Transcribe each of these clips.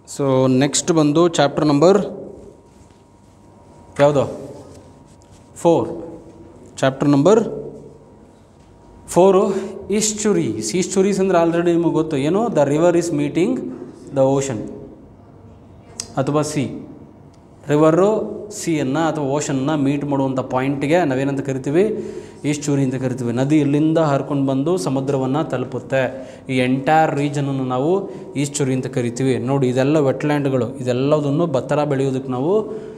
So next ಬಂದು chapter number ಯಾವುದು four chapter number four estuaries estuaries ಅಂದರೆ already ನಿಮಗೆ ಗೊತ್ತು ಏನು the river is meeting the ocean ಅಥವಾ ಸಿ ರಿವರು ಸಿಯನ್ನು ಅಥವಾ ಓಷನ್ನ ಮೀಟ್ ಮಾಡುವಂಥ ಪಾಯಿಂಟ್ಗೆ ನಾವೇನಂತ ಕರಿತೀವಿ ಈಶ್ಚೂರಿ ಅಂತ ಕರಿತೀವಿ ನದಿ ಇಲ್ಲಿಂದ ಹರ್ಕೊಂಡು ಬಂದು ಸಮುದ್ರವನ್ನು ತಲುಪುತ್ತೆ ಈ ಎಂಟೈರ್ ರೀಜನನ್ನು ನಾವು ಈಶ್ಚೂರಿ ಅಂತ ಕರಿತೀವಿ ನೋಡಿ ಇದೆಲ್ಲ ವೆಟ್ಲ್ಯಾಂಡ್ಗಳು ಇದೆಲ್ಲದನ್ನು ಭತ್ತ ಬೆಳೆಯೋದಕ್ಕೆ ನಾವು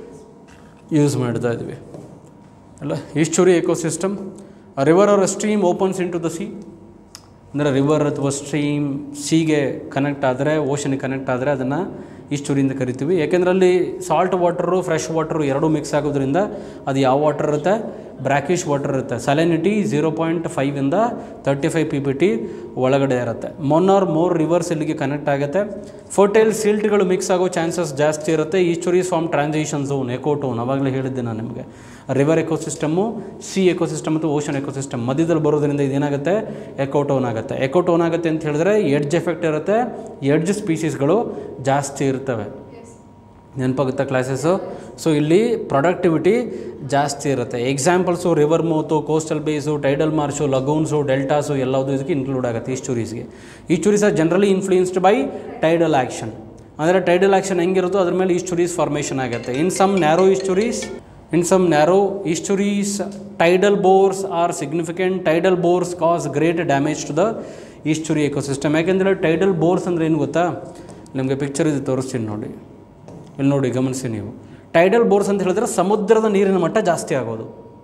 ಯೂಸ್ ಮಾಡ್ತಾ ಇದ್ವಿ ಅಲ್ಲ estuary ecosystem river or stream opens into the sea ಅಂದರೆ ರಿವರ್ ಅಥವಾ ಸ್ಟ್ರೀಮ್ ಸೀಗೆ ಕನೆಕ್ಟ್ ಆದರೆ ಓಷನ್ಗೆ ಕನೆಕ್ಟ್ ಆದರೆ ಅದನ್ನು ಈಶ್ಚೂರಿಂದ ಕರಿತೀವಿ ಯಾಕೆಂದರೆ ಅಲ್ಲಿ ಸಾಲ್ಟ್ ವಾಟರು ಫ್ರೆಶ್ ವಾಟರು ಎರಡೂ ಮಿಕ್ಸ್ ಆಗೋದ್ರಿಂದ ಅದು ಯಾವ ವಾಟರ್ ಇರುತ್ತೆ ಬ್ರ್ಯಾಕಿಶ್ ವಾಟರ್ ಇರುತ್ತೆ ಸಲೆನಿಟಿ ಝೀರೋ ಪಾಯಿಂಟ್ ಫೈವಿಂದ thirty five P P T ಒಳಗಡೆ ಇರುತ್ತೆ ಮೊನ್ ಆರ್ ಮೋರ್ ರಿವರ್ಸ್ ಇಲ್ಲಿಗೆ ಕನೆಕ್ಟ್ ಆಗುತ್ತೆ ಫರ್ಟೈಲ್ ಸಿಲ್ಟ್ಗಳು ಮಿಕ್ಸ್ ಆಗೋ ಚಾನ್ಸಸ್ ಜಾಸ್ತಿ ಇರುತ್ತೆ estuaries form transition zone ecotone ಅವಾಗಲೇ ಹೇಳಿದ್ದೆ ನಾನು ನಿಮಗೆ ರಿವರ್ ಎಕೋಸಿಸ್ಟಮು ಸಿ ಎಕೋಸಿಸ್ಟಮ್ ಮತ್ತು ಓಷನ್ ಎಕೋಸಿಸ್ಟಮ್ ಮಧ್ಯದಲ್ಲಿ ಬರೋದ್ರಿಂದ ಇದೇನಾಗುತ್ತೆ ಎಕೋಟೋನ್ ಆಗುತ್ತೆ ಎಕೋಟೋನ್ ಆಗುತ್ತೆ ಅಂತ ಹೇಳಿದ್ರೆ ಎಡ್ಜ್ ಎಫೆಕ್ಟ್ ಇರುತ್ತೆ ಎಡ್ಜ್ ಸ್ಪೀಸೀಸ್ಗಳು ಜಾಸ್ತಿ ಇರ್ತವೆ ನೆನಪಾಗುತ್ತಾ ಕ್ಲಾಸಸ್ಸು ಸೊ ಇಲ್ಲಿ ಪ್ರೊಡಕ್ಟಿವಿಟಿ ಜಾಸ್ತಿ ಇರುತ್ತೆ examples river mouth coastal bays tidal marsh lagoons deltas ಎಲ್ಲವುದು ಇದಕ್ಕೆ ಇನ್ಕ್ಲೂಡ್ ಆಗುತ್ತೆ ಈಸ್ಚೂರೀಸ್ಗೆ estuaries are generally influenced by tidal action ಅಂದರೆ ಟೈಡಲ್ ಆ್ಯಕ್ಷನ್ ಹೆಂಗಿರುತ್ತೋ ಅದ್ರ ಮೇಲೆ ಈಸ್ಚುರೀಸ್ ಫಾರ್ಮೇಷನ್ ಆಗುತ್ತೆ in some narrow ಈಸ್ಚುರೀಸ್ in some narrow estuaries tidal bores are significant tidal bores cause great damage to the estuary ecosystem ಯಾಕೆಂದರೆ tidal bores ಅಂದರೆ ಏನು ಗೊತ್ತಾ ನಿಮಗೆ ಪಿಕ್ಚರ್ ಇದು ತೋರಿಸ್ತೀನಿ ನೋಡಿ ಇಲ್ಲಿ ನೋಡಿ ಗಮನಿಸಿ ನೀವು ಟೈಡಲ್ ಬೋರ್ಸ್ ಅಂತ ಹೇಳಿದ್ರೆ ಸಮುದ್ರದ ನೀರಿನ ಮಟ್ಟ ಜಾಸ್ತಿ ಆಗೋದು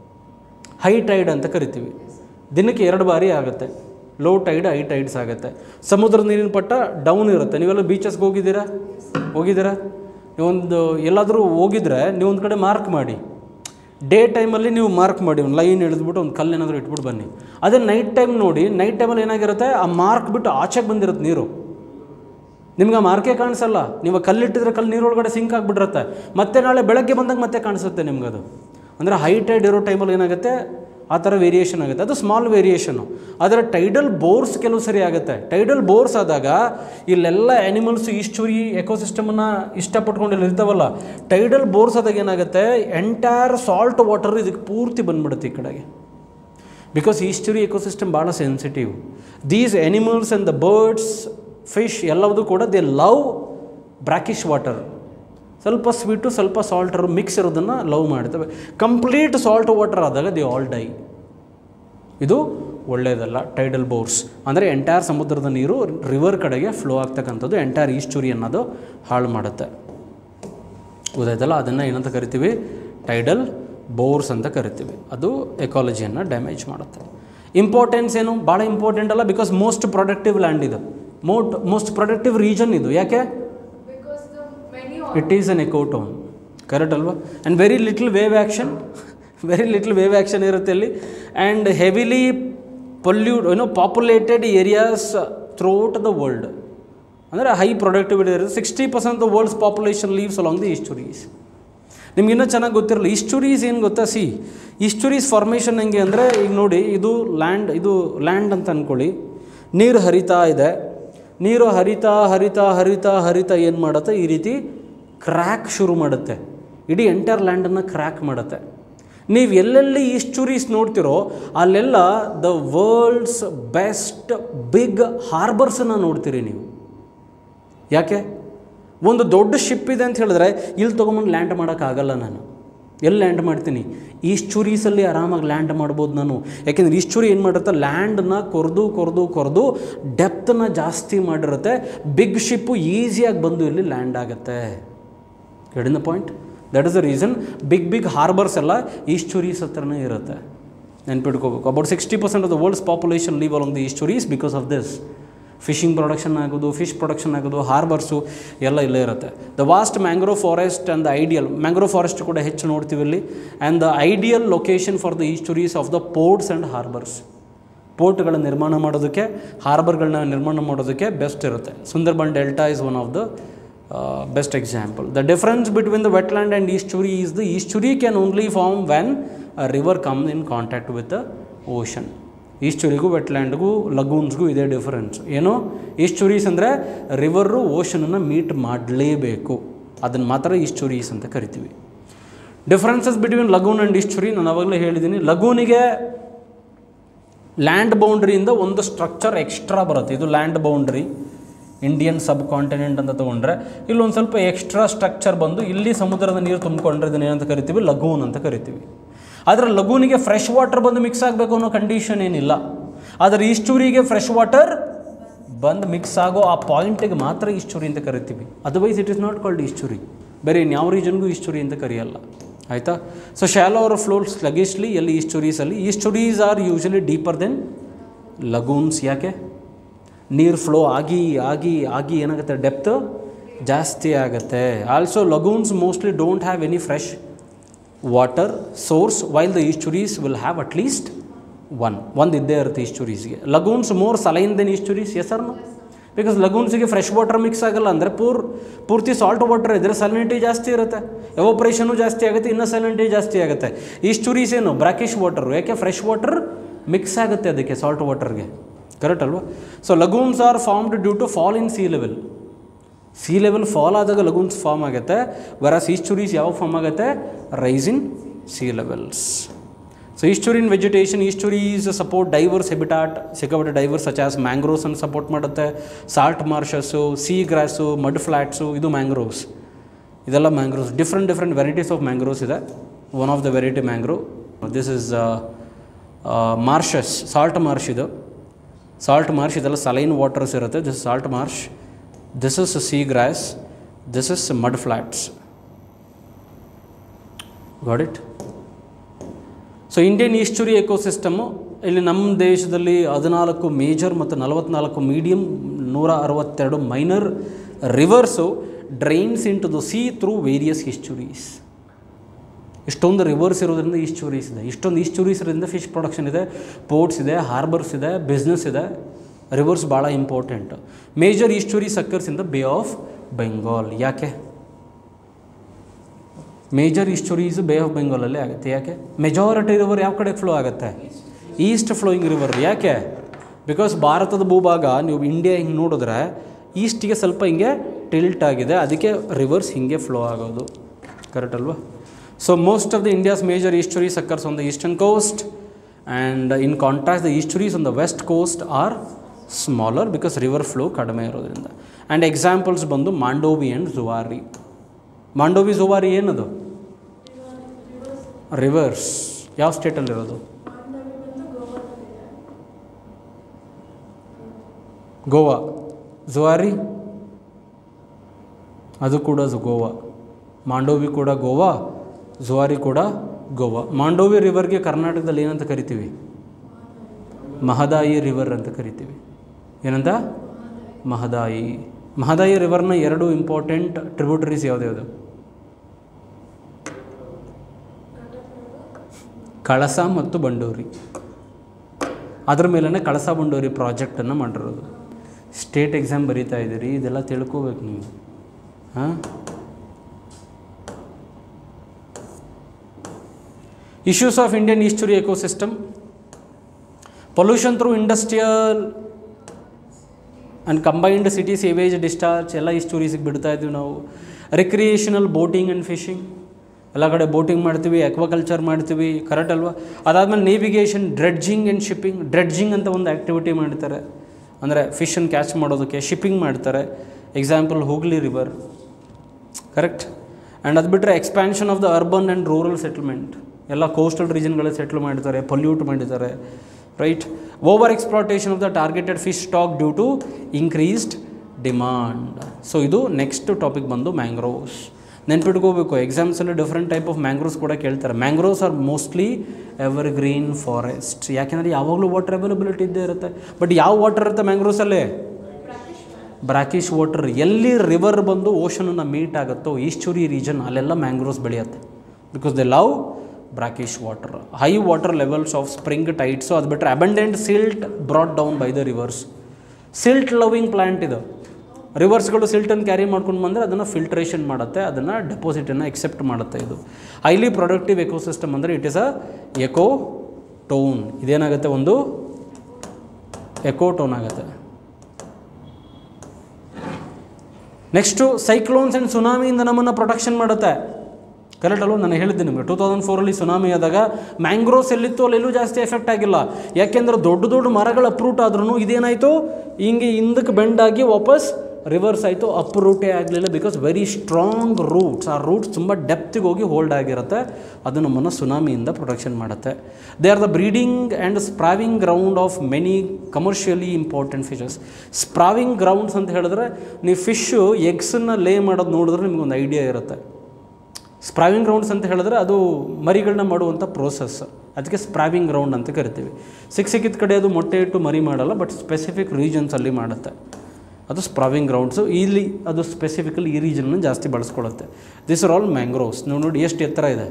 ಹೈ ಟೈಡ್ ಅಂತ ಕರಿತೀವಿ ದಿನಕ್ಕೆ ಎರಡು ಬಾರಿ ಆಗುತ್ತೆ ಲೋ ಟೈಡ್ ಹೈ ಟೈಡ್ಸ್ ಆಗುತ್ತೆ ಸಮುದ್ರದ ನೀರಿನ ಮಟ್ಟ ಡೌನ್ ಇರುತ್ತೆ ನೀವೆಲ್ಲ ಬೀಚಸ್ಗೆ ಹೋಗಿದ್ದೀರಾ ಹೋಗಿದ್ದೀರಾ ನೀವೊಂದು ಎಲ್ಲಾದರೂ ಹೋಗಿದ್ರೆ ನೀವು ಒಂದು ಕಡೆ ಮಾರ್ಕ್ ಮಾಡಿ ಡೇ ಟೈಮಲ್ಲಿ ನೀವು ಮಾರ್ಕ್ ಮಾಡಿ ಒಂದು ಲೈನ್ ಎಳೆದ್ಬಿಟ್ಟು ಒಂದು ಕಲ್ಲು ಏನಾದರೂ ಇಟ್ಬಿಟ್ಟು ಬನ್ನಿ ಅದೇ ನೈಟ್ ಟೈಮ್ ನೋಡಿ ನೈಟ್ ಟೈಮಲ್ಲಿ ಏನಾಗಿರುತ್ತೆ ಆ ಮಾರ್ಕ್ ಬಿಟ್ಟು ಆಚೆಗೆ ಬಂದಿರುತ್ತೆ ನೀರು ನಿಮ್ಗೆ ಆ ಮಾರ್ಕೆ ಕಾಣಿಸಲ್ಲ ನೀವು ಕಲ್ಲಿಟ್ಟಿದ್ರೆ ಕಲ್ಲು ನೀರೊಳಗಡೆ ಸಿಂಕ್ ಆಗಿಬಿಟ್ಟಿರುತ್ತೆ ಮತ್ತೆ ನಾಳೆ ಬೆಳಗ್ಗೆ ಬಂದಾಗ ಮತ್ತೆ ಕಾಣಿಸುತ್ತೆ ನಿಮ್ಗದು ಅಂದರೆ ಹೈ ಟೈಡ್ ಇರೋ ಟೈಮಲ್ಲಿ ಏನಾಗುತ್ತೆ ಆ ಥರ ವೇರಿಯೇಷನ್ ಆಗುತ್ತೆ ಅದು ಸ್ಮಾಲ್ ವೇರಿಯೇಷನು ಆದರೆ ಟೈಡಲ್ ಬೋರ್ಸ್ ಕೆಲವು ಸರಿ ಆಗುತ್ತೆ ಟೈಡಲ್ ಬೋರ್ಸ್ ಆದಾಗ ಇಲ್ಲೆಲ್ಲ ಆ್ಯನಿಮಲ್ಸ್ ಈಶ್ಚುರಿ ಎಕೋಸಿಸ್ಟಮನ್ನು ಇಷ್ಟಪಟ್ಕೊಂಡು ಇಲ್ಲಿ ಇರ್ತಾವಲ್ಲ ಟೈಡಲ್ ಬೋರ್ಸ್ ಆದಾಗ ಏನಾಗುತ್ತೆ ಎಂಟೈರ್ ಸಾಲ್ಟ್ ವಾಟರ್ ಇದಕ್ಕೆ ಪೂರ್ತಿ ಬಂದ್ಬಿಡುತ್ತೆ ಈ ಕಡೆಗೆ ಬಿಕಾಸ್ ಈಸ್ಚುರಿ ಎಕೋಸಿಸ್ಟಮ್ ಭಾಳ sensitive these animals and the birds fish ಎಲ್ಲವುದು ಕೂಡ ದೇ ಲವ್ ಬ್ರಾಕಿಶ್ ವಾಟರ್ ಸ್ವಲ್ಪ ಸ್ವೀಟು ಸ್ವಲ್ಪ ಸಾಲ್ಟರು ಮಿಕ್ಸ್ ಇರೋದನ್ನು ಲವ್ ಮಾಡ್ತವೆ ಕಂಪ್ಲೀಟ್ ಸಾಲ್ಟ್ ವಾಟರ್ ಆದಾಗ ದೇ ಆಲ್ ಡೈ ಇದು ಒಳ್ಳೆಯದಲ್ಲ ಟೈಡಲ್ ಬೋರ್ಸ್ ಅಂದರೆ ಎಂಟೈರ್ ಸಮುದ್ರದ ನೀರು ರಿವರ್ ಕಡೆಗೆ ಫ್ಲೋ ಆಗ್ತಕ್ಕಂಥದ್ದು ಎಂಟೈರ್ ಈಸ್ಚುರಿ ಅನ್ನೋದು ಹಾಳು ಮಾಡುತ್ತೆ ಗೊತ್ತಾಯ್ತಲ್ಲ ಅದನ್ನು ಏನಂತ ಕರಿತೀವಿ ಟೈಡಲ್ ಬೋರ್ಸ್ ಅಂತ ಕರಿತೀವಿ ಅದು ಎಕಾಲಜಿಯನ್ನು ಡ್ಯಾಮೇಜ್ ಮಾಡುತ್ತೆ ಇಂಪಾರ್ಟೆನ್ಸ್ ಏನು ಭಾಳ ಇಂಪಾರ್ಟೆಂಟ್ ಅಲ್ಲ ಬಿಕಾಸ್ ಮೋಸ್ಟ್ ಪ್ರೊಡಕ್ಟಿವ್ ಲ್ಯಾಂಡ್ ಇದು ಮೋಟ್ ಮೋಸ್ಟ್ ಪ್ರೊಡಕ್ಟಿವ್ ರೀಜನ್ ಇದು ಯಾಕೆ Because the many it is an ecotone correct ಅಲ್ವಾ and very little wave action very little wave action ಇರುತ್ತೆ ಅಲ್ಲಿ ಆ್ಯಂಡ್ ಹೆವಿಲಿ ಪೊಲ್ಯೂಟ್ ಏನೋ populated areas throughout the world ಅಂದರೆ high productivity ಇರುತ್ತೆ sixty percent the world's population lives along the estuaries ನಿಮ್ಗೆ ಇನ್ನೂ ಚೆನ್ನಾಗಿ ಗೊತ್ತಿರಲ್ಲ ಈಸ್ಚುರೀಸ್ ಏನು ಗೊತ್ತಾ ಸಿ ಈಸ್ಚುರೀಸ್ ಫಾರ್ಮೇಷನ್ ಹೆಂಗೆ ಅಂದರೆ ಈಗ ನೋಡಿ ಇದು ಲ್ಯಾಂಡ್ ಇದು ಲ್ಯಾಂಡ್ ಅಂತ ಅಂದ್ಕೊಳ್ಳಿ ನೀರು ಹರಿತಾ ಇದೆ ನೀರು ಹರಿತಾ ಹರಿತಾ ಹರಿತಾ ಹರಿತಾ ಏನು ಮಾಡುತ್ತೆ ಈ ರೀತಿ ಕ್ರ್ಯಾಕ್ ಶುರು ಮಾಡುತ್ತೆ ಇಡೀ ಎಂಟೈರ್ ಲ್ಯಾಂಡನ್ನು ಕ್ರ್ಯಾಕ್ ಮಾಡುತ್ತೆ ನೀವು ಎಲ್ಲೆಲ್ಲಿ ಈಸ್ಚುರೀಸ್ ನೋಡ್ತಿರೋ ಅಲ್ಲೆಲ್ಲ ದ ವರ್ಲ್ಡ್ಸ್ ಬೆಸ್ಟ್ ಬಿಗ್ ಹಾರ್ಬರ್ಸನ್ನು ನೋಡ್ತೀರಿ ನೀವು ಯಾಕೆ ಒಂದು ದೊಡ್ಡ ಶಿಪ್ ಇದೆ ಅಂತ ಹೇಳಿದ್ರೆ ಇಲ್ಲಿ ತೊಗೊಂಬಂದು ಲ್ಯಾಂಡ್ ಮಾಡೋಕ್ಕಾಗಲ್ಲ ನಾನು ಎಲ್ಲಿ ಲ್ಯಾಂಡ್ ಮಾಡ್ತೀನಿ ಈಶ್ಚುರೀಸಲ್ಲಿ ಆರಾಮಾಗಿ ಲ್ಯಾಂಡ್ ಮಾಡ್ಬೋದು ನಾನು ಯಾಕೆಂದರೆ ಈಶ್ಚುರಿ ಏನು ಮಾಡಿರುತ್ತೆ ಲ್ಯಾಂಡನ್ನ ಕೊರೆದು ಕೊರೆದು ಕೊರೆದು ಡೆಪ್ತನ್ನ ಜಾಸ್ತಿ ಮಾಡಿರುತ್ತೆ ಬಿಗ್ ಶಿಪ್ಪು ಈಸಿಯಾಗಿ ಬಂದು ಇಲ್ಲಿ ಲ್ಯಾಂಡ್ ಆಗುತ್ತೆ ಎಡಿನ point that is the reason big big harbours ಎಲ್ಲ ಈಶ್ಚುರೀಸ್ ಹತ್ರನೇ ಇರುತ್ತೆ ನೆನ್ಪಿಟ್ಕೋಬೇಕು about sixty percent of the world's population live along the estuaries because of this fishing production ಆಗೋದು ಫಿಶ್ ಪ್ರೊಡಕ್ಷನ್ ಆಗೋದು ಹಾರ್ಬರ್ಸು ಎಲ್ಲ ಇಲ್ಲೇ ಇರುತ್ತೆ the vast mangrove forest and the ideal mangrove forest ಕೂಡ ಹೆಚ್ಚು ನೋಡ್ತೀವಿ ಇಲ್ಲಿ and the ideal location for the estuaries of the ports and harbours ಪೋರ್ಟ್ಗಳ ನಿರ್ಮಾಣ ಮಾಡೋದಕ್ಕೆ ಹಾರ್ಬರ್ಗಳನ್ನ ನಿರ್ಮಾಣ ಮಾಡೋದಕ್ಕೆ ಬೆಸ್ಟ್ ಇರುತ್ತೆ Sundarban delta is one of the best example the difference between the wetland and estuary is the estuary can only form when a river come in contact with the ocean ಈಸ್ಚುರಿಗೂ ವೆಟ್ಲ್ಯಾಂಡ್ಗೂ ಲಗೂನ್ಸ್ಗೂ ಇದೆ ಡಿಫರೆನ್ಸ್ ಏನು ಈಸ್ಚುರೀಸ್ ಅಂದರೆ river ಓಷನನ್ನು meet ಮಾಡಲೇಬೇಕು ಅದನ್ನು ಮಾತ್ರ estuaries ಅಂತ ಕರಿತೀವಿ differences between lagoon and estuary ನಾನು ಅವಾಗಲೇ ಹೇಳಿದ್ದೀನಿ ಲಗೂನಿಗೆ ಲ್ಯಾಂಡ್ ಬೌಂಡ್ರಿಯಿಂದ ಒಂದು ಸ್ಟ್ರಕ್ಚರ್ ಎಕ್ಸ್ಟ್ರಾ ಬರುತ್ತೆ ಇದು land boundary Indian subcontinent ಅಂತ ತೊಗೊಂಡ್ರೆ ಇಲ್ಲೊಂದು ಸ್ವಲ್ಪ ಎಕ್ಸ್ಟ್ರಾ ಸ್ಟ್ರಕ್ಚರ್ ಬಂದು ಇಲ್ಲಿ ಸಮುದ್ರದ ನೀರು ತುಂಬಿಕೊಂಡ್ರೆ ಇದನ್ನ ಏನಂತ ಕರಿತೀವಿ ಲಗೂನ್ ಅಂತ ಕರಿತೀವಿ ಆದರೆ ಲಗೂನಿಗೆ ಫ್ರೆಶ್ ವಾಟರ್ ಬಂದು ಮಿಕ್ಸ್ ಆಗಬೇಕು ಅನ್ನೋ ಕಂಡೀಷನ್ ಏನಿಲ್ಲ ಆದರೆ ಈಸ್ಟೂರಿಗೆ ಫ್ರೆಶ್ ವಾಟರ್ ಬಂದು ಮಿಕ್ಸ್ ಆಗೋ ಆ ಪಾಯಿಂಟಿಗೆ ಮಾತ್ರ ಈಸ್ಟೂರಿ ಅಂತ ಕರಿತೀವಿ otherwise it is not called estuary ಬೇರೆ ಇನ್ಯಾವ ರೀಜನ್ಗೂ ಈಸ್ಟೂರಿ ಅಂತ ಕರೆಯಲ್ಲ ಆಯಿತಾ so shallow our floor sluggishly ಎಲ್ಲಿ ಈಸ್ಟುರೀಸಲ್ಲಿ estuaries are usually deeper than lagoons ಯಾಕೆ ನೀರು ಫ್ಲೋ ಆಗಿ ಆಗಿ ಆಗಿ ಏನಾಗುತ್ತೆ ಡೆಪ್ತ್ ಜಾಸ್ತಿ ಆಗುತ್ತೆ also lagoons mostly don't have any fresh water source while the estuaries will have at least one ಒಂದು ಇದ್ದೇ ಇರುತ್ತೆ ಈಸ್ಟುರೀಸ್ಗೆ lagoons more saline than estuaries ಎಸ್ ಅರ್ನ ಬಿಕಾಸ್ ಲಗೂನ್ಸಿಗೆ ಫ್ರೆಶ್ ವಾಟರ್ ಮಿಕ್ಸ್ ಆಗಲ್ಲ ಅಂದರೆ ಪೂರ್ ಪೂರ್ತಿ ಸಾಲ್ಟ್ ವಾಟರ್ ಇದ್ದರೆ ಸಲಿನಿಟಿ ಜಾಸ್ತಿ ಇರುತ್ತೆ ಎವೋಪ್ರೇಷನು ಜಾಸ್ತಿ ಆಗುತ್ತೆ ಇನ್ನೂ ಸಲಿನಿಟಿ ಜಾಸ್ತಿ ಆಗುತ್ತೆ ಈಸ್ಟುರೀಸ್ ಏನು ಬ್ರಾಕಿಶ್ ವಾಟರು ಯಾಕೆ ಫ್ರೆಶ್ ವಾಟರ್ ಮಿಕ್ಸ್ ಆಗುತ್ತೆ ಅದಕ್ಕೆ ಸಾಲ್ಟ್ ವಾಟರ್ಗೆ ಕರೆಕ್ಟ್ ಅಲ್ವಾ so lagoons are formed due to fall in sea level sea level fall ಆದಾಗ ಲಗೂನ್ಸ್ ಫಾರ್ಮ್ ಆಗುತ್ತೆ ವರಾಸ್ ಈಸ್ಟುರೀಸ್ ಯಾವ ಫಾರ್ಮ್ ಆಗುತ್ತೆ rise in sea levels so estuarine vegetation estuaries support diverse habitat ಸಿಕ್ಕಾಪಟ್ಟೆ diverse such as ಮ್ಯಾಂಗ್ರೋವ್ಸನ್ನು support ಮಾಡುತ್ತೆ salt marshes sea grass mud flats ಇದು mangroves ಇದೆಲ್ಲ mangroves different different varieties of mangroves ಇದೆ one of the variety mangrove this is marshes salt marsh ಇದು salt marsh ಇದೆಲ್ಲ saline waters ಇರುತ್ತೆ this salt marsh this is sea grass this is mud flats got it so Indian estuary ecosystem ಇಲ್ಲಿ ನಮ್ಮ ದೇಶದಲ್ಲಿ ಹದಿನಾಲ್ಕು major ಮತ್ತು ನಲವತ್ನಾಲ್ಕು medium ನೂರ ಅರವತ್ತೆರಡು minor rivers drains into the sea through various estuaries ಇಷ್ಟೊಂದು ರಿವರ್ಸ್ ಇರೋದ್ರಿಂದ ಈಸ್ಚುರೀಸ್ ಇದೆ ಇಷ್ಟೊಂದು ಈಸ್ಚುರೀಸ್ ಇರೋದ್ರಿಂದ ಫಿಶ್ ಪ್ರೊಡಕ್ಷನ್ ಇದೆ ಪೋರ್ಟ್ಸ್ ಇದೆ ಹಾರ್ಬರ್ಸ್ ಇದೆ ಬಿಸ್ನೆಸ್ ಇದೆ ರಿವರ್ಸ್ ಭಾಳ important major estuary occurs in the Bay of Bengal ಯಾಕೆ ಮೇಜರ್ ಈಸ್ಟುರೀಸ್ ಬೇ ಆಫ್ ಬೆಂಗಾಲಲ್ಲೇ ಆಗುತ್ತೆ ಯಾಕೆ ಮೆಜಾರಿಟಿ ರಿವರ್ ಯಾವ ಕಡೆ ಫ್ಲೋ ಆಗುತ್ತೆ ಈಸ್ಟ್ ಫ್ಲೋಯಿಂಗ್ ರಿವರ್ ಯಾಕೆ ಬಿಕಾಸ್ ಭಾರತದ ಭೂಭಾಗ ನೀವು ಇಂಡಿಯಾ ಹಿಂಗೆ ನೋಡಿದ್ರೆ ಈಸ್ಟಿಗೆ ಸ್ವಲ್ಪ ಹಿಂಗೆ ಟಿಲ್ಟ್ ಆಗಿದೆ ಅದಕ್ಕೆ ರಿವರ್ಸ್ ಹಿಂಗೆ ಫ್ಲೋ ಆಗೋದು ಕರೆಕ್ಟ್ ಅಲ್ವಾ so most of the India's major estuaries occurs on the eastern coast and in contrast the estuaries on the west coast are smaller because river flow ಕಡಿಮೆ ಇರೋದ್ರಿಂದ ಆ್ಯಂಡ್ ಎಕ್ಸಾಂಪಲ್ಸ್ ಬಂದು Mandovi and Juari Mandovi Juari ಏನದು rivers ಯಾವ ಸ್ಟೇಟಲ್ಲಿರೋದು ಗೋವಾ ಜುವಾರಿ ಅದು ಕೂಡ ಜು- ಗೋವಾ ಮಾಂಡೋವಿ ಕೂಡ ಗೋವಾ ಜುವಾರಿ ಕೂಡ ಗೋವಾ ಮಾಂಡೋವಿ ರಿವರ್ಗೆ ಕರ್ನಾಟಕದಲ್ಲಿ ಏನಂತ ಕರಿತೀವಿ ಮಹದಾಯಿ ರಿವರ್ ಅಂತ ಕರಿತೀವಿ ಏನಂತ ಮಹದಾಯಿ ಮಹದಾಯಿ ರಿವರ್ನ ಎರಡು ಇಂಪಾರ್ಟೆಂಟ್ ಟ್ರಿಬ್ಯೂಟರೀಸ್ ಯಾವ್ದ್ಯಾವುದು ಕಳಸ ಮತ್ತು ಬಂಡೂರಿ ಅದ್ರ ಮೇಲೇ ಕಳಸ ಬಂಡೂರಿ ಪ್ರಾಜೆಕ್ಟನ್ನು ಮಾಡಿರೋದು ಸ್ಟೇಟ್ ಎಕ್ಸಾಮ್ ಬರೀತಾ ಇದ್ದೀರಿ ಇದೆಲ್ಲ ತಿಳ್ಕೋಬೇಕು ನೀವು ಹಾಂ issues of Indian estuary ecosystem pollution through industrial and combined city sewage discharge ಎಲ್ಲ ಈಸ್ಟುರೀಸಿಗೆ ಬಿಡ್ತಾ ಇದ್ದೀವಿ ನಾವು ರಿಕ್ರಿಯೇಷನಲ್ ಬೋಟಿಂಗ್ ಆ್ಯಂಡ್ ಫಿಶಿಂಗ್ ಎಲ್ಲ ಕಡೆ ಬೋಟಿಂಗ್ ಮಾಡ್ತೀವಿ ಅಕ್ವಾಕಲ್ಚರ್ ಮಾಡ್ತೀವಿ ಕರೆಕ್ಟ್ ಅಲ್ವಾ ಅದಾದಮೇಲೆ navigation dredging and shipping dredging ಅಂತ ಒಂದು ಆ್ಯಕ್ಟಿವಿಟಿ ಮಾಡ್ತಾರೆ ಅಂದರೆ ಫಿಶನ್ನು ಕ್ಯಾಚ್ ಮಾಡೋದಕ್ಕೆ ಶಿಪ್ಪಿಂಗ್ ಮಾಡ್ತಾರೆ example Hooghly river correct and ಅದು ಬಿಟ್ಟರೆ expansion of the urban and rural settlement ಎಲ್ಲ ಕೋಸ್ಟಲ್ ರೀಜನ್ಗಳೇ ಸೆಟ್ಲ್ ಮಾಡಿದ್ದಾರೆ ಪೊಲ್ಯೂಟ್ ಮಾಡಿದ್ದಾರೆ right over exploitation of the targeted fish stock due to increased demand so ಇದು ನೆಕ್ಸ್ಟ್ ಟಾಪಿಕ್ ಬಂದು ಮ್ಯಾಂಗ್ರೋವ್ಸ್ ನೆನ್ಪಿಟ್ಕೋಬೇಕು ಎಕ್ಸಾಮ್ಸಲ್ಲಿ ಡಿಫ್ರೆಂಟ್ ಟೈಪ್ ಆಫ್ ಮ್ಯಾಂಗ್ರೋವ್ಸ್ ಕೂಡ ಕೇಳ್ತಾರೆ mangroves are mostly ever green forest ಯಾಕೆಂದರೆ ಯಾವಾಗಲೂ ವಾಟರ್ ಅವೈಲಬಿಲಿಟಿ ಇದ್ದೇ ಇರುತ್ತೆ ಬಟ್ ಯಾವ ವಾಟರ್ ಇರುತ್ತೆ ಮ್ಯಾಂಗ್ರೋವ್ಸಲ್ಲಿ ಬ್ರಾಕಿಶ್ ವಾಟರ್ ಎಲ್ಲಿ ರಿವರ್ ಬಂದು ಓಷನನ್ನು ಮೀಟ್ ಆಗುತ್ತೋ ಈಸ್ಚುರಿ ರೀಜನ್ ಅಲ್ಲೆಲ್ಲ ಮ್ಯಾಂಗ್ರೋವ್ಸ್ ಬೆಳೆಯುತ್ತೆ because they love brackish water high water levels of spring tides ಅದು ಬಿಟ್ಟರೆ abundant silt brought down by the rivers silt loving plant ಇದು ರಿವರ್ಸ್ಗಳು ಸಿಲ್ಟನ್ನು ಕ್ಯಾರಿ ಮಾಡ್ಕೊಂಡು ಬಂದರೆ ಅದನ್ನು ಫಿಲ್ಟ್ರೇಷನ್ ಮಾಡುತ್ತೆ ಅದನ್ನು ಡೆಪಾಸಿಟನ್ನು ಎಕ್ಸೆಪ್ಟ್ ಮಾಡುತ್ತೆ ಇದು ಹೈಲಿ ಪ್ರೊಡಕ್ಟಿವ್ ಎಕೋಸಿಸ್ಟಮ್ ಅಂದರೆ it is a ecotone ಇದೇನಾಗುತ್ತೆ ಒಂದು ಎಕೋಟೋನ್ ಆಗುತ್ತೆ ನೆಕ್ಸ್ಟು ಸೈಕ್ಲೋನ್ಸ್ ಆ್ಯಂಡ್ ಸುನಾಮಿಯಿಂದ ನಮ್ಮನ್ನು ಪ್ರೊಟೆಕ್ಷನ್ ಮಾಡುತ್ತೆ ಕರೆಕ್ಟ್ ಅಲ್ವ ನಾನು ಹೇಳಿದ್ದೆ ನಿಮಗೆ ಟೂ ತೌಸಂಡ್ ಫೋರಲ್ಲಿ ಸುನಾಮಿ ಆದಾಗ ಮ್ಯಾಂಗ್ರೋವ್ಸ್ ಎಲ್ಲಿತ್ತು ಅಲ್ಲೆಲ್ಲೂ ಜಾಸ್ತಿ ಎಫೆಕ್ಟ್ ಆಗಿಲ್ಲ ಯಾಕೆಂದ್ರೆ ದೊಡ್ಡ ದೊಡ್ಡ ಮರಗಳು ಅಪ್ರೂಟ್ ಆದ್ರೂ ಇದೇನಾಯಿತು ಹಿಂಗೆ ಹಿಂದಕ್ಕೆ ಬೆಂಡಾಗಿ ವಾಪಸ್ ರಿವರ್ಸ್ ಆಯಿತು ಅಪ್ರೂಟೇ ಆಗಲಿಲ್ಲ ಬಿಕಾಸ್ ವೆರಿ ಸ್ಟ್ರಾಂಗ್ ರೂಟ್ಸ್ ಆ ರೂಟ್ಸ್ ತುಂಬ ಡೆಪ್ತಿಗೆ ಹೋಗಿ ಹೋಲ್ಡ್ ಆಗಿರುತ್ತೆ ಅದು ನಮ್ಮನ್ನು ಸುನಾಮಿಯಿಂದ ಪ್ರೊಟೆಕ್ಷನ್ ಮಾಡುತ್ತೆ they are the breeding and spawning ground of many commercially important fishes spawning grounds ಅಂತ ಹೇಳಿದ್ರೆ ನೀವು ಫಿಶ್ಶು ಎಗ್ಸನ್ನು ಲೇ ಮಾಡೋದು ನೋಡಿದ್ರೆ ನಿಮ್ಗೊಂದು ಐಡಿಯಾ ಇರುತ್ತೆ ಸ್ಪ್ರಾವಿಂಗ್ ಗ್ರೌಂಡ್ಸ್ ಅಂತ ಹೇಳಿದ್ರೆ ಅದು ಮರಿಗಳನ್ನ ಮಾಡುವಂಥ ಪ್ರೋಸೆಸ್ ಅದಕ್ಕೆ ಸ್ಪ್ರಾವಿಂಗ್ ಗ್ರೌಂಡ್ ಅಂತ ಕರಿತೀವಿ ಸಿಕ್ಕ ಸಿಕ್ಕಿದ ಕಡೆ ಅದು ಮೊಟ್ಟೆ ಇಟ್ಟು ಮರಿ ಮಾಡಲ್ಲ ಬಟ್ ಸ್ಪೆಸಿಫಿಕ್ ರೀಜನ್ಸಲ್ಲಿ ಮಾಡುತ್ತೆ ಅದು ಸ್ಪ್ರಾವಿಂಗ್ ಗ್ರೌಂಡ್ಸು ಇಲ್ಲಿ ಅದು ಸ್ಪೆಸಿಫಿಕಲಿ ಈ ರೀಜನ್ನ ಜಾಸ್ತಿ ಬಳಸ್ಕೊಳ್ಳುತ್ತೆ ದಿಸ್ ಆರ್ ಆಲ್ ಮ್ಯಾಂಗ್ರೋವ್ಸ್ ನೀವು ನೋಡಿ ಎಷ್ಟು ಎತ್ತರ ಇದೆ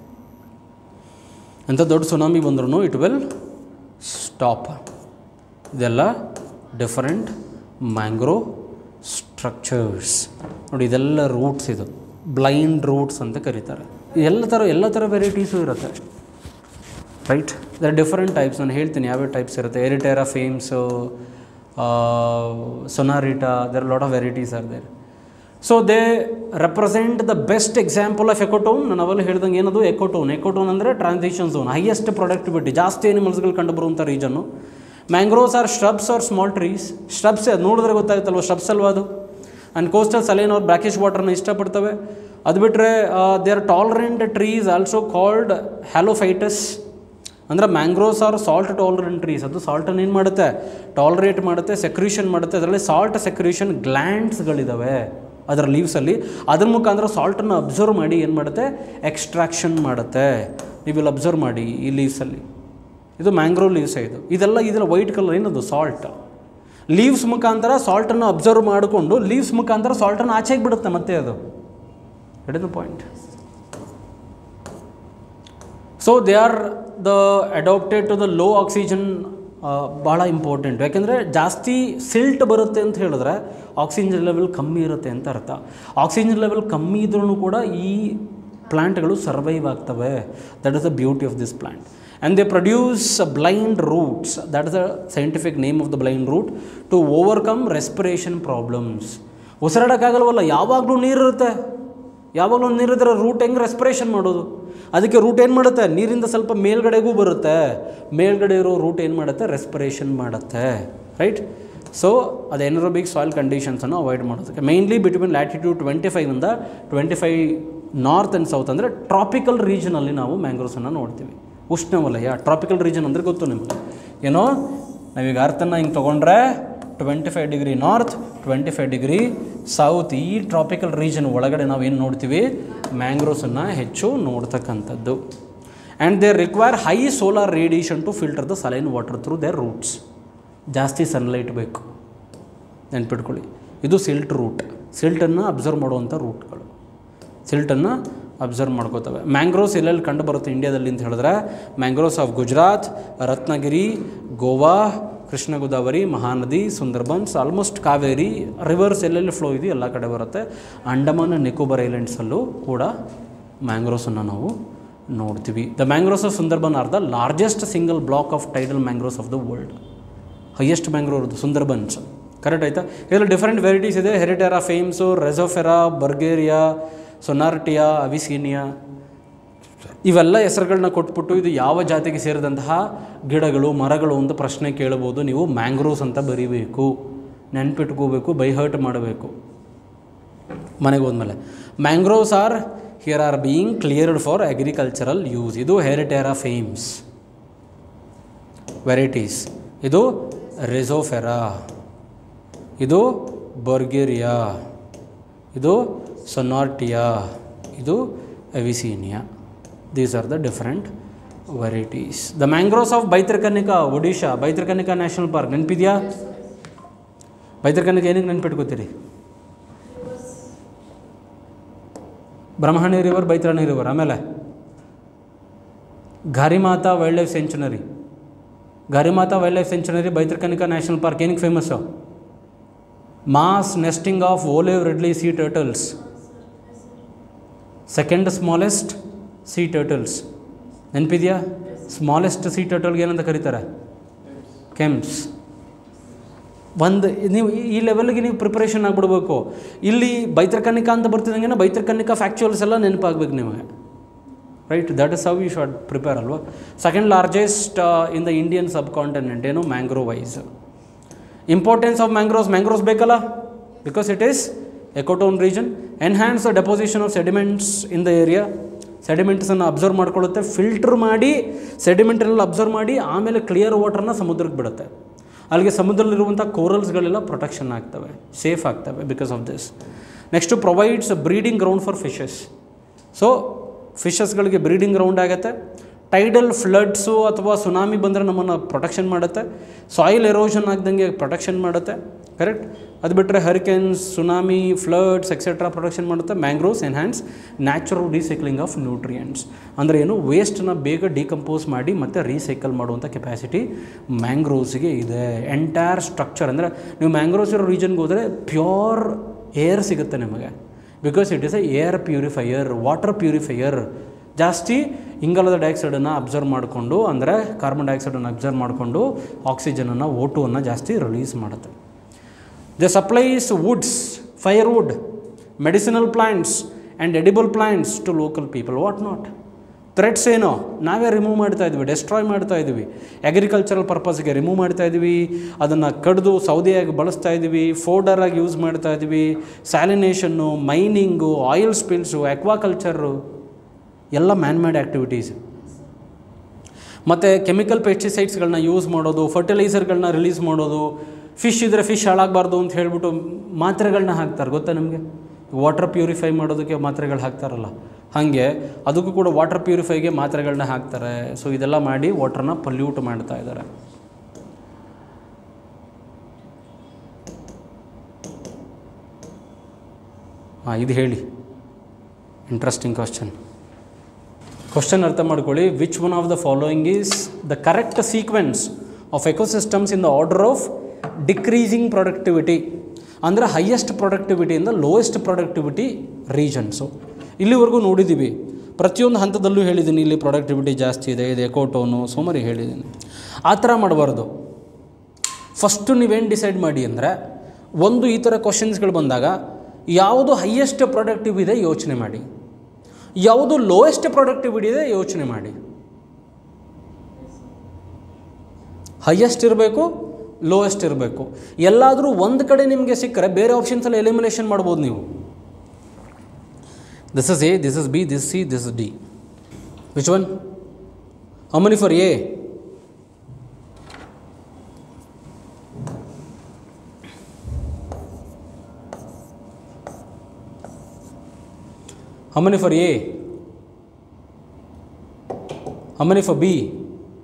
ಅಂಥ ದೊಡ್ಡ ಸುನಾಮಿ ಬಂದ್ರೂ ಇಟ್ ವಿಲ್ ಸ್ಟಾಪ್ ಇದೆಲ್ಲ ಡಿಫರೆಂಟ್ ಮ್ಯಾಂಗ್ರೋ ಸ್ಟ್ರಕ್ಚರ್ಸ್ ನೋಡಿ ಇದೆಲ್ಲ ರೂಟ್ಸ್ ಇದು ಬ್ಲೈಂಡ್ ರೂಟ್ಸ್ ಅಂತ ಕರೀತಾರೆ ಎಲ್ಲ ಥರ ಎಲ್ಲ ಥರ ವೆರೈಟೀಸು ಇರುತ್ತೆ ರೈಟ್ ದರ್ ಡಿಫರೆಂಟ್ ಟೈಪ್ಸ್ ನಾನು ಹೇಳ್ತೀನಿ ಯಾವ್ಯಾವ ಟೈಪ್ಸ್ ಇರುತ್ತೆ Heritiera fomes Sonneratia there lot of varieties are there so they represent the best example of ecotone ನಾನು ಅವೆಲ್ಲ ಹೇಳ್ದಂಗೆ ಏನದು ಎಕೋಟೋನ್ ಎಕೋಟೋನ್ ಅಂದರೆ ಟ್ರಾನ್ಸಿಷನ್ ಝೋನ್ ಹೈಯೆಸ್ಟ್ ಪ್ರೊಡಕ್ಟಿವಿಟಿ ಜಾಸ್ತಿ ಎನಿಮಲ್ಸ್ಗಳು ಕಂಡು ಬರುವಂಥ ರೀಜನ್ನು mangroves are shrubs or small trees shrubs ಅದು ನೋಡಿದ್ರೆ ಗೊತ್ತಾಗುತ್ತಲ್ವ ಶ್ರಬ್ಸ್ ಅಲ್ವಾ ಅದು ಆ್ಯಂಡ್ ಕೋಸ್ಟಲ್ ಸಲೈನ್ ಅವ್ರು ಬ್ರಾಕಿಶ್ ವಾಟರ್ನ ಇಷ್ಟಪಡ್ತವೆ ಅದು ಬಿಟ್ಟರೆ they are tolerant trees also called halophytes ಅಂದರೆ mangroves are salt tolerant trees ಅದು ಸಾಲ್ಟನ್ನು ಏನು ಮಾಡುತ್ತೆ ಟಾಲರೇಟ್ ಮಾಡುತ್ತೆ ಸೆಕ್ರೇಷನ್ ಮಾಡುತ್ತೆ ಅದರಲ್ಲಿ ಸಾಲ್ಟ್ ಸೆಕ್ರೇಷನ್ ಗ್ಲ್ಯಾಂಡ್ಸ್ಗಳಿದ್ದಾವೆ ಅದರ ಲೀವ್ಸಲ್ಲಿ ಅದ್ರ ಮುಖಾಂತರ ಸಾಲ್ಟನ್ನು ಅಬ್ಸರ್ವ್ ಮಾಡಿ ಏನು ಮಾಡುತ್ತೆ ಎಕ್ಸ್ಟ್ರಾಕ್ಷನ್ ಮಾಡುತ್ತೆ ನೀವು ಇಲ್ಲಿ ಅಬ್ಸರ್ವ್ ಮಾಡಿ ಈ ಲೀವ್ಸಲ್ಲಿ ಇದು ಮ್ಯಾಂಗ್ರೋವ್ ಲೀವ್ಸೇ ಇದು ಇದೆಲ್ಲ ಇದೆಲ್ಲ ವೈಟ್ ಕಲರ್ ಏನದು ಸಾಲ್ಟ್ ಲೀವ್ಸ್ ಮುಖಾಂತರ ಸಾಲ್ಟನ್ನು ಅಬ್ಸರ್ವ್ ಮಾಡಿಕೊಂಡು ಲೀವ್ಸ್ ಮುಖಾಂತರ ಸಾಲ್ಟನ್ನು ಆಚೆಗೆ ಬಿಡುತ್ತೆ ಮತ್ತೆ ಅದು it is the point so they are the adapted to the low oxygen ಭಾಳ ಇಂಪಾರ್ಟೆಂಟ್ ಯಾಕೆಂದರೆ ಜಾಸ್ತಿ ಸಿಲ್ಟ್ ಬರುತ್ತೆ ಅಂತ ಹೇಳಿದ್ರೆ ಆಕ್ಸಿಜನ್ ಲೆವೆಲ್ ಕಮ್ಮಿ ಇರುತ್ತೆ ಅಂತ ಅರ್ಥ ಆಕ್ಸಿಜನ್ ಲೆವೆಲ್ ಕಮ್ಮಿ ಇದ್ರೂ ಕೂಡ ಈ ಪ್ಲ್ಯಾಂಟ್ಗಳು ಸರ್ವೈವ್ ಆಗ್ತವೆ that is the beauty of this plant and they produce blind roots that is the scientific name of the blind root to overcome respiration problems ಉಸಿರಾಡೋಕ್ಕಾಗಲ್ವಲ್ಲ ಯಾವಾಗಲೂ ನೀರಿರುತ್ತೆ ಯಾವಾಗಲೂ ಒಂದು ನೀರಿದ್ರೆ ರೂಟ್ ಹೆಂಗೆ ರೆಸ್ಪಿರೇಷನ್ ಮಾಡೋದು ಅದಕ್ಕೆ ರೂಟ್ ಏನು ಮಾಡುತ್ತೆ ನೀರಿಂದ ಸ್ವಲ್ಪ ಮೇಲ್ಗಡೆಗೂ ಬರುತ್ತೆ ಮೇಲ್ಗಡೆ ಇರೋ ರೂಟ್ ಏನು ಮಾಡುತ್ತೆ ರೆಸ್ಪಿರೇಷನ್ ಮಾಡುತ್ತೆ ರೈಟ್ ಸೊ ಅದು ಎನರೋಬಿಕ್ ಸಾಯಿಲ್ ಕಂಡೀಷನ್ಸನ್ನು ಅವಾಯ್ಡ್ ಮಾಡೋದಕ್ಕೆ ಮೇಯ್ನ್ಲಿ ಬಿಟ್ವೀನ್ ಲ್ಯಾಟಿಟ್ಯೂಡ್ ಟ್ವೆಂಟಿ ಫೈವಿಂದ twenty five north and south ಅಂದರೆ ಟ್ರಾಪಿಕಲ್ ರೀಜನಲ್ಲಿ ನಾವು ಮ್ಯಾಂಗ್ರೋಸನ್ನು ನೋಡ್ತೀವಿ ಉಷ್ಣವಲಯ ಟ್ರಾಪಿಕಲ್ ರೀಜನ್ ಅಂದರೆ ಗೊತ್ತು ನಿಮಗೆ ಏನೋ ನಾವೀಗ ಅರ್ಥನ ಹಿಂಗೆ ತೊಗೊಂಡ್ರೆ twenty five degree north twenty five degree south ಈ ಟ್ರಾಪಿಕಲ್ ರೀಜನ್ ಒಳಗಡೆ ನಾವು ಏನು ನೋಡ್ತೀವಿ ಮ್ಯಾಂಗ್ರೋಸನ್ನು ಹೆಚ್ಚು ನೋಡ್ತಕ್ಕಂಥದ್ದು and they require high solar radiation to filter the saline water through their roots ಜಾಸ್ತಿ ಸನ್ಲೈಟ್ ಬೇಕು ನೆನ್ಪಿಟ್ಕೊಳ್ಳಿ ಇದು ಸಿಲ್ಟ್ ರೂಟ್ ಸಿಲ್ಟನ್ನು ಅಬ್ಸರ್ವ್ ಮಾಡುವಂಥ ರೂಟ್ಗಳು ಸಿಲ್ಟನ್ನು ಅಬ್ಸರ್ವ್ ಮಾಡ್ಕೋತವೆ ಮ್ಯಾಂಗ್ರೋವ್ಸ್ ಎಲ್ಲೆಲ್ಲಿ ಕಂಡು ಬರುತ್ತೆ ಇಂಡಿಯಾದಲ್ಲಿ ಅಂತ ಹೇಳಿದ್ರೆ mangroves of Gujarat Ratnagiri Goa Krishna Godavari Mahanadi Sundarbans almost Kaveri rivers ಎಲ್ಲೆಲ್ಲಿ ಫ್ಲೋ ಇದೆಯೋ ಎಲ್ಲ ಕಡೆ ಬರುತ್ತೆ ಅಂಡಮಾನ್ ಆ್ಯಂಡ್ ನಿಕೋಬಾರ್ ಐಲ್ಯಾಂಡ್ಸಲ್ಲೂ ಕೂಡ ಮ್ಯಾಂಗ್ರೋಸನ್ನು ನಾವು ನೋಡ್ತೀವಿ the mangroves of Sundarban are the largest single block of tidal mangroves of the world highest mangrove ಇರೋದು ಸುಂದರ್ಬನ್ಸ್ ಕರೆಕ್ಟ್ ಆಯಿತಾ ಇದರಲ್ಲಿ ಡಿಫ್ರೆಂಟ್ ವೆರೈಟೀಸ್ ಇದೆ ಹೆರಿಟೆರಾ ಫೇಮ್ಸು ರೆಸೋಫೆರಾ ಬರ್ಗೇರಿಯಾ ಸೊನಾರ್ಟಿಯಾ ಅವಿಸೀನಿಯಾ ಇವೆಲ್ಲ ಹೆಸರುಗಳನ್ನ ಕೊಟ್ಬಿಟ್ಟು ಇದು ಯಾವ ಜಾತಿಗೆ ಸೇರಿದಂತಹ ಗಿಡಗಳು ಮರಗಳು ಅಂತ ಪ್ರಶ್ನೆ ಕೇಳಬಹುದು ನೀವು ಮ್ಯಾಂಗ್ರೋವ್ಸ್ ಅಂತ ಬರೀಬೇಕು ನೆನ್ಪಿಟ್ಕೋಬೇಕು ಬೈ ಹರ್ಟ್ ಮಾಡಬೇಕು ಮನೆಗೆ ಹೋದ್ಮೇಲೆ mangroves are here are being cleared for agricultural use ಇದು ಹೆರಿಟೆರಾ ಫೇಮ್ಸ್ ವೆರೈಟೀಸ್ ಇದು ರೆಸೋಫೆರಾ ಇದು ಬರ್ಗೇರಿಯಾ ಇದು ಸೊನಾರ್ಟಿಯಾ ಇದು Avicennia these are the different varieties the mangroves of Bhitarkanika Odisha Bhitarkanika national park ನೆನಪಿದೆಯಾ ಬೈತ್ರಕನಿಕಾ ಏನಕ್ಕೆ ನೆನ್ಪಿಟ್ಕೋತೀರಿ ಬ್ರಹ್ಮಣಿ ರಿವರ್ ಬೈತರಣಿ ರಿವರ್ ಆಮೇಲೆ Gahirmatha wildlife sanctuary Gahirmatha wildlife sanctuary Bhitarkanika national park ಏನಕ್ಕೆ famous mass nesting of olive ridley sea turtles second smallest sea turtles ನೆನಪಿದೆಯಾ smallest sea ಟರ್ಟಲ್ಗೆ ಏನಂತ ಕರೀತಾರೆ ಕೆಮ್ಸ್ ಒಂದು ನೀವು ಈ- ಈ ಲೆವೆಲ್ಗೆ ನೀವು ಪ್ರಿಪ್ರೇಷನ್ ಆಗಿಬಿಡ್ಬೇಕು ಇಲ್ಲಿ ಬೈತರ್ಕನಿಕಾ ಅಂತ ಬರ್ತಿದ್ದಂಗೆ ಬೈತರ್ಕನಿಕಾ ಫ್ಯಾಕ್ಚುಯಲ್ಸ್ ಎಲ್ಲ ನೆನಪಾಗ್ಬೇಕು ನಿಮಗೆ right that is how you should prepare ಅಲ್ವಾ second largest in the Indian subcontinent ಏನು mangrove wise importance of mangroves mangroves ಬೇಕಲ್ಲ because it is ecotone region enhance the deposition of sediments in the area ಸೆಡಿಮೆಂಟ್ಸನ್ನು absorb ಮಾಡ್ಕೊಳ್ಳುತ್ತೆ filter ಮಾಡಿ ಸೆಡಿಮೆಂಟನ್ನೆಲ್ಲ observe ಮಾಡಿ ಆಮೇಲೆ clear ವಾಟರ್ನ ಸಮುದ್ರಕ್ಕೆ ಬಿಡುತ್ತೆ ಅಲ್ಲಿಗೆ ಸಮುದ್ರದಲ್ಲಿರುವಂಥ ಕೋರಲ್ಸ್ಗಳೆಲ್ಲ ಪ್ರೊಟೆಕ್ಷನ್ ಆಗ್ತವೆ ಸೇಫ್ ಆಗ್ತವೆ because of this next provides breeding ground for fishes so ಫಿಶಸ್ಗಳಿಗೆ ಬ್ರೀಡಿಂಗ್ ಗ್ರೌಂಡ್ ಆಗುತ್ತೆ ಟೈಡಲ್ ಫ್ಲಡ್ಸು ಅಥವಾ ಸುನಾಮಿ ಬಂದರೆ ನಮ್ಮನ್ನು ಪ್ರೊಟೆಕ್ಷನ್ ಮಾಡುತ್ತೆ ಸಾಯಿಲ್ ಎರೋಷನ್ ಆಗ್ದಂಗೆ ಪ್ರೊಟೆಕ್ಷನ್ ಮಾಡುತ್ತೆ ಕರೆಕ್ಟ್ ಅದು ಬಿಟ್ಟರೆ hurricanes tsunami floods etcetera protection ಮಾಡುತ್ತೆ mangroves enhance natural recycling of nutrients ಅಂದರೆ ಏನು ವೇಸ್ಟನ್ನ ಬೇಗ ಡಿಕಂಪೋಸ್ ಮಾಡಿ ಮತ್ತು ರೀಸೈಕಲ್ ಮಾಡುವಂಥ ಕೆಪಾಸಿಟಿ ಮ್ಯಾಂಗ್ರೋವ್ಸ್ಗೆ ಇದೆ ಎಂಟೈರ್ ಸ್ಟ್ರಕ್ಚರ್ ಅಂದರೆ ನೀವು ಮ್ಯಾಂಗ್ರೋವ್ಸ್ ಇರೋ ರೀಜನ್ಗೆ ಹೋದರೆ ಪ್ಯೂರ್ ಏರ್ ಸಿಗುತ್ತೆ ನಿಮಗೆ because it is a air purifier water purifier ಜಾಸ್ತಿ ಇಂಗಾಲದ ಡೈಆಕ್ಸೈಡನ್ನು ಅಬ್ಸರ್ವ್ ಮಾಡಿಕೊಂಡು ಅಂದರೆ ಕಾರ್ಬನ್ ಡೈಆಕ್ಸೈಡನ್ನು ಅಬ್ಸರ್ವ್ ಮಾಡಿಕೊಂಡು ಆಕ್ಸಿಜನನ್ನು ಓಟುವನ್ನು ಜಾಸ್ತಿ ರಿಲೀಸ್ ಮಾಡುತ್ತೆ the supplies woods firewood medicinal plants and edible plants to local people what not threats ಏನೋ ನಾವೇ ರಿಮೂವ್ ಮಾಡ್ತಾ ಇದ್ವಿ ಡೆಸ್ಟ್ರಾಯ್ ಮಾಡ್ತಾ ಇದ್ವಿ ಅಗ್ರಿಕಲ್ಚರಲ್ ಪರ್ಪಸ್ಗೆ ರಿಮೂವ್ ಮಾಡ್ತಾ ಇದ್ವಿ ಅದನ್ನು ಕಡಿದು ಸೌದೆಯಾಗಿ ಬಳಸ್ತಾ ಇದ್ವಿ ಫೋಡರಾಗಿ ಯೂಸ್ ಮಾಡ್ತಾ ಇದ್ವಿ ಸ್ಯಾಲಿನೇಷನ್ನು ಮೈನಿಂಗು ಆಯಿಲ್ ಸ್ಪಿಲ್ಸು ಅಕ್ವಾಕಲ್ಚರು ಎಲ್ಲ ಮ್ಯಾನ್ ಮೇಡ್ ಆ್ಯಕ್ಟಿವಿಟೀಸ್ ಮತ್ತು ಕೆಮಿಕಲ್ ಪೆಸ್ಟಿಸೈಡ್ಸ್ಗಳನ್ನ ಯೂಸ್ ಮಾಡೋದು ಫರ್ಟಿಲೈಸರ್ಗಳನ್ನ ರಿಲೀಸ್ ಮಾಡೋದು ಫಿಶ್ ಇದ್ದರೆ ಫಿಶ್ ಹಾಳಾಗಬಾರ್ದು ಅಂತ ಹೇಳ್ಬಿಟ್ಟು ಮಾತ್ರೆಗಳನ್ನ ಹಾಕ್ತಾರೆ ಗೊತ್ತಾ ನಿಮಗೆ ವಾಟರ್ ಪ್ಯೂರಿಫೈ ಮಾಡೋದಕ್ಕೆ ಮಾತ್ರೆಗಳು ಹಾಕ್ತಾರಲ್ಲ ಹಾಗೆ ಅದಕ್ಕೂ ಕೂಡ ವಾಟರ್ ಪ್ಯೂರಿಫೈಗೆ ಮಾತ್ರೆಗಳನ್ನ ಹಾಕ್ತಾರೆ ಸೊ ಇದೆಲ್ಲ ಮಾಡಿ ವಾಟರ್ನ ಪಲ್ಯೂಟ್ ಮಾಡ್ತಾ ಇದ್ದಾರೆ ಹಾಂ ಇದು ಹೇಳಿ ಇಂಟ್ರೆಸ್ಟಿಂಗ್ ಕ್ವಶನ್ ಕ್ವಶನ್ ಅರ್ಥ ಮಾಡ್ಕೊಳ್ಳಿ which one of the following is the correct sequence of ecosystems in the order of decreasing productivity ಅಂದರೆ ಹೈಯೆಸ್ಟ್ ಪ್ರೊಡಕ್ಟಿವಿಟಿಯಿಂದ ಲೋಯೆಸ್ಟ್ ಪ್ರೊಡಕ್ಟಿವಿಟಿ ರೀಜನ್ಸು ಇಲ್ಲಿವರೆಗೂ ನೋಡಿದ್ದೀವಿ ಪ್ರತಿಯೊಂದು ಹಂತದಲ್ಲೂ ಹೇಳಿದ್ದೀನಿ ಇಲ್ಲಿ ಪ್ರೊಡಕ್ಟಿವಿಟಿ ಜಾಸ್ತಿ ಇದೆ ಇದು ಎಕೋಟೋನು ಸುಮಾರು ಹೇಳಿದ್ದೀನಿ ಆ ಥರ ಮಾಡಬಾರ್ದು ಫಸ್ಟು ನೀವೇನು ಡಿಸೈಡ್ ಮಾಡಿ ಅಂದರೆ ಒಂದು ಈ ಥರ ಕ್ವಶನ್ಸ್ಗಳು ಬಂದಾಗ ಯಾವುದು ಹೈಯೆಸ್ಟ್ ಪ್ರೊಡಕ್ಟಿವ್ ಇದೆ ಯೋಚನೆ ಮಾಡಿ ಯಾವುದು ಲೋಯೆಸ್ಟ್ ಪ್ರೊಡಕ್ಟಿವಿಟಿ ಇದೆ ಯೋಚನೆ ಮಾಡಿ ಹೈಯೆಸ್ಟ್ ಇರಬೇಕು ಲೋಯೆಸ್ಟ್ ಇರಬೇಕು ಎಲ್ಲಾದರೂ ಒಂದು ಕಡೆ ನಿಮಗೆ ಸಿಕ್ಕರೆ ಬೇರೆ ಆಪ್ಷನ್ಸಲ್ಲಿ ಎಲಿಮಿನೇಷನ್ ಮಾಡ್ಬೋದು ನೀವು this is A this is B this C this is D which one how many for A How many for A? How many for B?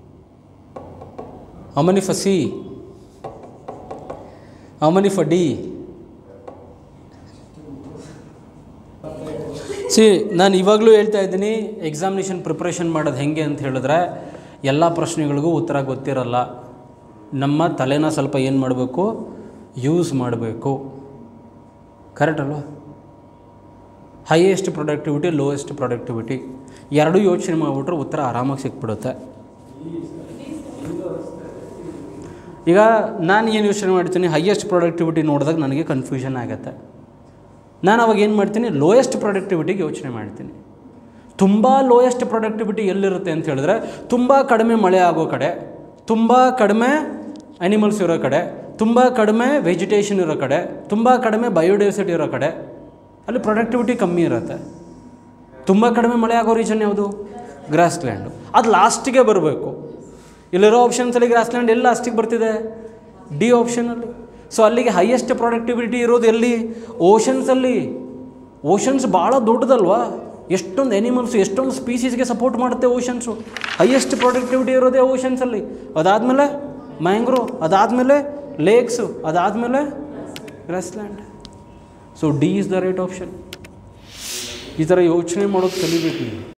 How many for C? How many for D? C ನಾನು ಇವಾಗಲೂ ಹೇಳ್ತಾ ಇದ್ದೀನಿ examination preparation ಮಾಡೋದು ಹೆಂಗೆ ಅಂತ ಹೇಳಿದ್ರೆ ಎಲ್ಲ ಪ್ರಶ್ನೆಗಳಿಗೂ ಉತ್ತರ ಗೊತ್ತಿರಲ್ಲ ನಮ್ಮ ತಲೆನ ಸ್ವಲ್ಪ ಏನು ಮಾಡಬೇಕು ಯೂಸ್ ಮಾಡಬೇಕು ಕರೆಕ್ಟ್ ಅಲ್ವಾ ಹೈಯೆಸ್ಟ್ ಪ್ರೊಡಕ್ಟಿವಿಟಿ ಲೋಯೆಸ್ಟ್ ಪ್ರೊಡಕ್ಟಿವಿಟಿ ಎರಡೂ ಯೋಚನೆ ಮಾಡಿಬಿಟ್ರೆ ಉತ್ತರ ಆರಾಮಾಗಿ ಸಿಕ್ಬಿಡುತ್ತೆ ಈಗ ನಾನು ಏನು ಯೋಚನೆ ಮಾಡ್ತೀನಿ ಹೈಯೆಸ್ಟ್ ಪ್ರೊಡಕ್ಟಿವಿಟಿ ನೋಡಿದಾಗ ನನಗೆ ಕನ್ಫ್ಯೂಷನ್ ಆಗುತ್ತೆ ನಾನು ಅವಾಗ ಏನು ಮಾಡ್ತೀನಿ ಲೋಯೆಸ್ಟ್ ಪ್ರೊಡಕ್ಟಿವಿಟಿಗೆ ಯೋಚನೆ ಮಾಡ್ತೀನಿ ತುಂಬ ಲೋಯೆಸ್ಟ್ ಪ್ರೊಡಕ್ಟಿವಿಟಿ ಎಲ್ಲಿರುತ್ತೆ ಅಂತ ಹೇಳಿದ್ರೆ ತುಂಬ ಕಡಿಮೆ ಮಳೆ ಆಗೋ ಕಡೆ ತುಂಬ ಕಡಿಮೆ ಅನಿಮಲ್ಸ್ ಇರೋ ಕಡೆ ತುಂಬ ಕಡಿಮೆ ವೆಜಿಟೇಷನ್ ಇರೋ ಕಡೆ ತುಂಬ ಕಡಿಮೆ ಬಯೋಡೈವರ್ಸಿಟಿ ಇರೋ ಕಡೆ ಅಲ್ಲಿ ಪ್ರೊಡಕ್ಟಿವಿಟಿ ಕಮ್ಮಿ ಇರುತ್ತೆ ತುಂಬ ಕಡಿಮೆ ಮಳೆ ಆಗೋ ರೀಜನ್ ಯಾವುದು ಗ್ರಾಸ್ ಲ್ಯಾಂಡು ಅದು ಲಾಸ್ಟಿಗೆ ಬರಬೇಕು ಇಲ್ಲಿರೋ ಆಪ್ಷನ್ಸಲ್ಲಿ ಗ್ರಾಸ್ ಲ್ಯಾಂಡ್ ಎಲ್ಲಿ ಲಾಸ್ಟಿಗೆ ಬರ್ತಿದೆ ಡಿ ಆಪ್ಷನಲ್ಲಿ ಸೊ ಅಲ್ಲಿಗೆ ಹೈಯೆಸ್ಟ್ ಪ್ರೊಡಕ್ಟಿವಿಟಿ ಇರೋದು ಎಲ್ಲಿ ಓಷನ್ಸಲ್ಲಿ ಓಷನ್ಸ್ ಭಾಳ ದೊಡ್ಡದಲ್ವಾ ಎಷ್ಟೊಂದು ಎನಿಮಲ್ಸು ಎಷ್ಟೊಂದು ಸ್ಪೀಸೀಸ್ಗೆ ಸಪೋರ್ಟ್ ಮಾಡುತ್ತೆ ಓಷನ್ಸು ಹೈಯೆಸ್ಟ್ ಪ್ರೊಡಕ್ಟಿವಿಟಿ ಇರೋದೇ ಓಷನ್ಸಲ್ಲಿ ಅದಾದಮೇಲೆ ಮ್ಯಾಂಗ್ರೋ ಅದಾದಮೇಲೆ ಲೇಕ್ಸು ಅದಾದಮೇಲೆ grassland so D is the right option ಈ ಥರ ಯೋಚನೆ ಮಾಡೋದು ಕಲಿಬೇಕು ನೀವು